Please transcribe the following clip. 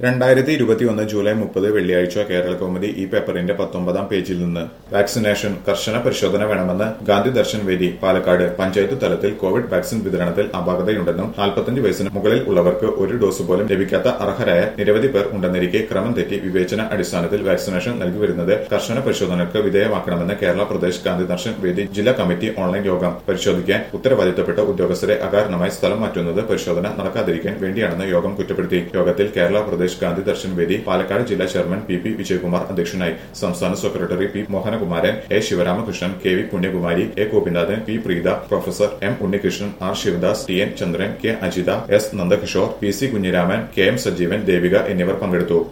രണ്ടായിരത്തി ഇരുപത്തിയൊന്ന് ജൂലൈ മുപ്പത് വെള്ളിയാഴ്ച കേരള കൗമുദി ഈ പേപ്പറിന്റെ പത്തൊമ്പതാം പേജിൽ നിന്ന് വാക്സിനേഷൻ കർശന പരിശോധന വേണമെന്ന് ഗാന്ധി ദർശൻ വേദി പാലക്കാട് പഞ്ചായത്ത് തലത്തിൽ കോവിഡ് വാക്സിൻ വിതരണത്തിൽ അപാകതയുണ്ടെന്നും നാൽപ്പത്തഞ്ച് വയസ്സിന് മുകളിൽ ഉള്ളവർക്ക് ഒരു ഡോസ് പോലും ലഭിക്കാത്ത അർഹരായ നിരവധി പേർ ഉണ്ടെന്നിരിക്കെ ക്രമം തെറ്റി വിവേചന അടിസ്ഥാനത്തിൽ വാക്സിനേഷൻ നൽകി വരുന്നത് കർശന പരിശോധനയ്ക്ക് വിധേയമാക്കണമെന്ന് കേരള പ്രദേശ് ഗാന്ധി ദർശൻ വേദി ജില്ലാ കമ്മിറ്റി ഓൺലൈൻ യോഗം പരിശോധിക്കാൻ ഉത്തരവാദിത്തപ്പെട്ട ഉദ്യോഗസ്ഥരെ അകാരണമായി സ്ഥലം മാറ്റുന്നത് പരിശോധന നടക്കാതിരിക്കാൻ വേണ്ടിയാണെന്ന് യോഗം കുറ്റപ്പെടുത്തി യോഗത്തിൽ കേരള പ്രദേശ് ഗാന്ധി ദർശൻ വേദി പാലക്കാട് ജില്ലാ ചെയർമാൻ പി പി വിജയകുമാർ അധ്യക്ഷനായി സംസ്ഥാന secretary P Mohanakumaran A Sivaramakrishnan K V Punyakumari A Gopinathan P Preetha professor M Unnikrishnan R Sivadas T N Chandran K Ajitha S Nandakishore P C Kunhiraman K M Sajeevan Devika എന്നിവർ പങ്കെടുത്തു